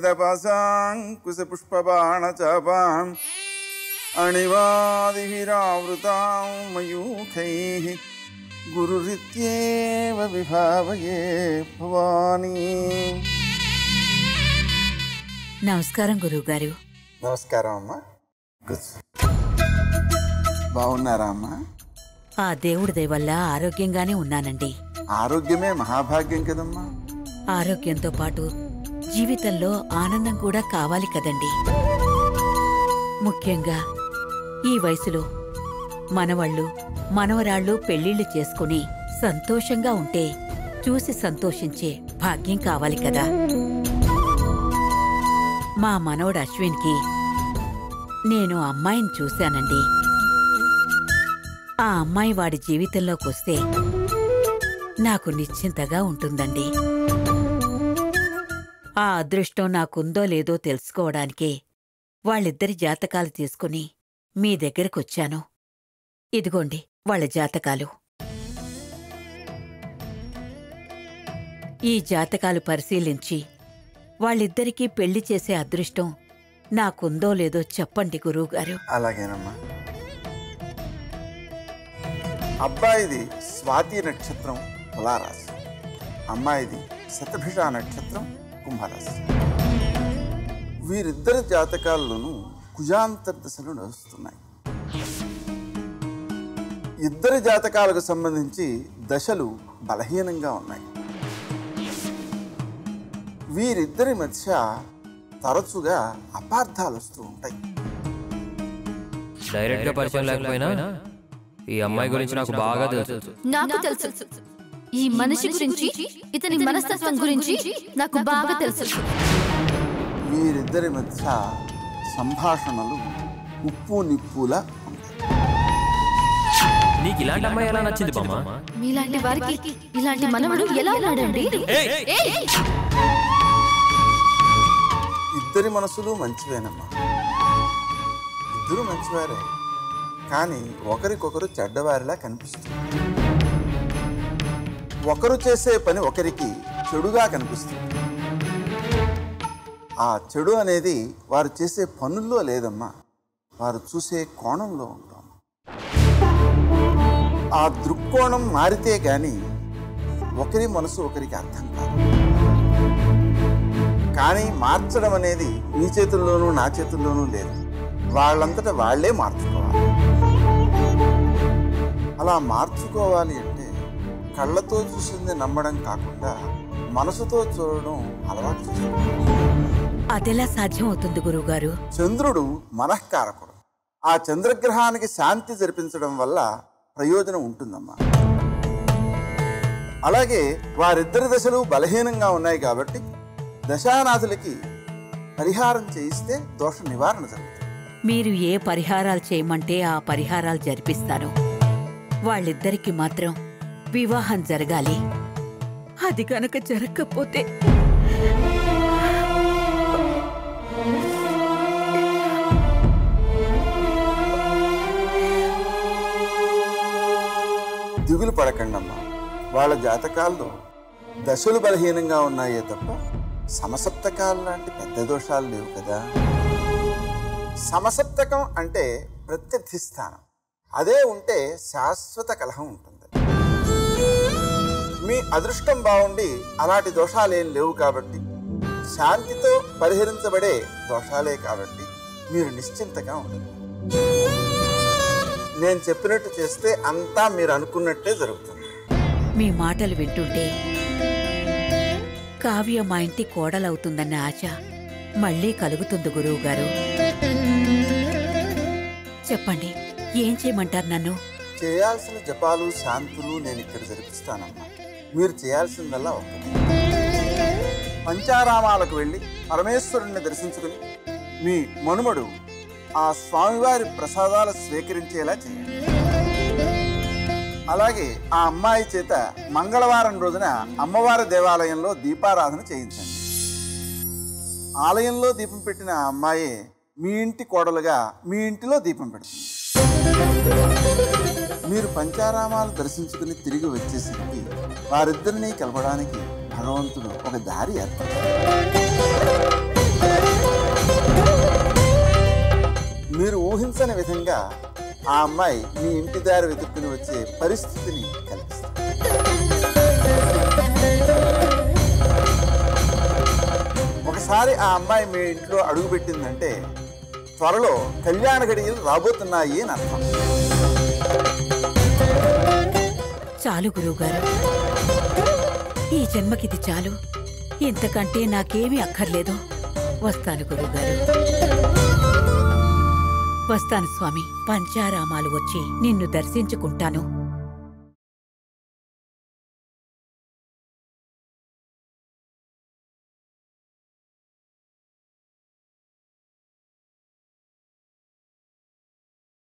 పాశాంకుశపుష్పబాణచాపాం అణివాదిభిరావృతాం మయూఖైः గురురిత్యేవ విభావయే భవానీ నమస్కారం గురువుగారు నమస్కారం అమ్మా కూర్చో. బాగున్నారా అమ్మా ఆ దేవుడి దయ వల్ల ఆరోగ్యంగానే ఉన్నానండి ఆరోగ్యమే మహాభాగ్యం కదమ్మా ఆరోగ్యంతో పాటు జీవితంలో ఆనందం కూడా కావాలి కదండి ముఖ్యంగా ఈ వయసులో మనవళ్ళు మనవరాళ్ళు పెళ్లిళ్లు చేసుకుని సంతోషంగా ఉంటే చూసి సంతోషించే భాగ్యం కావాలి కదా మా మనవడు అశ్విన్కి నేను అమ్మాయిని చూశానండి ఆ అమ్మాయి వాడి జీవితంలోకి వస్తే నాకు నిశ్చింతగా ఉంటుందండి ఆ అదృష్టం నాకుందో లేదో తెలుసుకోవడానికే వాళ్ళిద్దరి జాతకాలు తీసుకుని మీ దగ్గరకొచ్చాను ఇదిగోండి వాళ్ళ జాతకాలు ఈ జాతకాలు పరిశీలించి వాళ్ళిద్దరికీ పెళ్లి చేసే అదృష్టం నాకుందో లేదో చెప్పండి గురువుగారు అలాగేనమ్మా అబ్బాయిది స్వాతి నక్షత్రం తులారాశి అమ్మాయిది శతభిష నక్షత్రం కుంభరాశి వీరిద్దరి జాతకాల్లోనూ కుజాంతర్దశలు నడుస్తున్నాయి ఇద్దరి జాతకాలకు సంబంధించి దశలు బలహీనంగా ఉన్నాయి వీరిద్దరి మధ్య తరచుగా అపార్థాలు వస్తూ ఉంటాయి డైరెక్ట్ గా పరిచయం లేకపోయినా ఈ అమ్మాయి గురించి నాకు బాగా తెలుసు నాకు తెలుసు ఈ మనిషి గురించి ఇతని మనస్తత్వం గురించి నాకు బాగా తెలుసు వీరిద్దరి మధ్య సంభాషణలు ఉప్పు నిప్పులా ఉంటాయి నీకు ఇలాంటి అమ్మాయి ఎలా నచ్చింది బామ్మ మీలాంటి వారికి ఇలాంటి మనవడు ఎలా ఉన్నాడండి ఏయ్! ఇద్దరి మనసులు మంచివేనమ్మా ఇద్దరు మంచివారే కానీ ఒకరికొకరు చెడ్డవారిలా కనిపిస్తుంది ఒకరు చేసే పని ఒకరికి చెడుగా కనిపిస్తుంది ఆ చెడు అనేది వారు చేసే పనుల్లో లేదమ్మా వారు చూసే కోణంలో ఉంటుంది ఆ దృక్కోణం మారితే గాని ఒకరి మనసు ఒకరికి అర్థం కాదు కానీ మార్చడం అనేది నీ చేతుల్లోనూ నా చేతుల్లోనూ లేదు వాళ్ళంతటా వాళ్ళే మార్చుకోవాలి అలా మార్చుకోవాలి అంటే కళ్ళతో చూసింది నమ్మడం కాకుండా మనసుతో చూడడం అలవాటు చేసుకోవాలి అదెలా సాధ్యం అవుతుంది గురువుగారు చంద్రుడు మనఃకారకుడు ఆ చంద్రగ్రహానికి శాంతి జరిపించడం వల్ల ప్రయోజనం ఉంటుందమ్మా అలాగే వారిద్దరి దశలు బలహీనంగా ఉన్నాయి కాబట్టి దశానాథులకి పరిహారం చేయిస్తే దోష నివారణ జరుగుతుంది మీరు ఏ పరిహారాలు చేయమంటే ఆ పరిహారాలు జరిపిస్తాను వాళ్ళిద్దరికి మాత్రం వివాహం జరగాలి అది కనుక జరగకపోతే దిగులు పడకండమ్మా వాళ్ళ జాతకాల్లో దశలు బలహీనంగా ఉన్నాయే తప్ప సమసప్తకాలు లాంటి పెద్ద దోషాలు లేవు కదా సమసప్తకం అంటే ప్రత్యర్థి స్థానం అదే ఉంటే శాశ్వత కలహం ఉంటుంది మీ అదృష్టం బాగుండి అలాంటి దోషాలేం లేవు కాబట్టి శాంతితో పరిహరించబడే దోషాలే కాబట్టి మీరు నిశ్చింతగా ఉండండి నేను చెప్పినట్టు చేస్తే అంతా మీరు అనుకున్నట్టే జరుగుతుంది మీ మాటలు వింటుంటే కావ్య మా ఇంటి కోడలవుతుందన్న ఆశ మళ్ళీ కలుగుతుంది గురువుగారు చెప్పండి ఏం చేయమంటారు నన్ను చేయాల్సిన జపాలు శాంతులు నేను ఇక్కడ జరిపిస్తానమ్మా మీరు చేయాల్సిందల్లా ఒక్కటి పంచారామాలకు వెళ్ళి పరమేశ్వరుణ్ణి దర్శించుకుని మీ మనుమడు ఆ స్వామివారి ప్రసాదాలు స్వీకరించేలా చేయండి అలాగే ఆ అమ్మాయి చేత మంగళవారం రోజున అమ్మవారి దేవాలయంలో దీపారాధన చేయించండి ఆలయంలో దీపం పెట్టిన ఆ అమ్మాయే మీ ఇంటి కోడలుగా మీ ఇంటిలో దీపం పెడుతుంది మీరు పంచారామాలు దర్శించుకుని తిరిగి వచ్చేసరికి వారిద్దరినీ కలపడానికి భగవంతుడు ఒక దారి ఏర్పడతాడు మీరు ఊహించని విధంగా ఆ అమ్మాయి మీ ఇంటి దారి వెతుక్కుని వచ్చే పరిస్థితిని కల్పిస్తుంది ఒకసారి ఆ అమ్మాయి మీ ఇంట్లో అడుగుపెట్టిందంటే త్వరలో కళ్యాణ గడియలు రాబోతున్నాయి అని అర్థం చాలు గురువుగారు ఈ జన్మకిది చాలు ఇంతకంటే నాకేమీ అక్కర్లేదు వస్తాను గురువుగారు వస్తాను స్వామి పంచారామాలు వచ్చి నిన్ను దర్శించుకుంటాను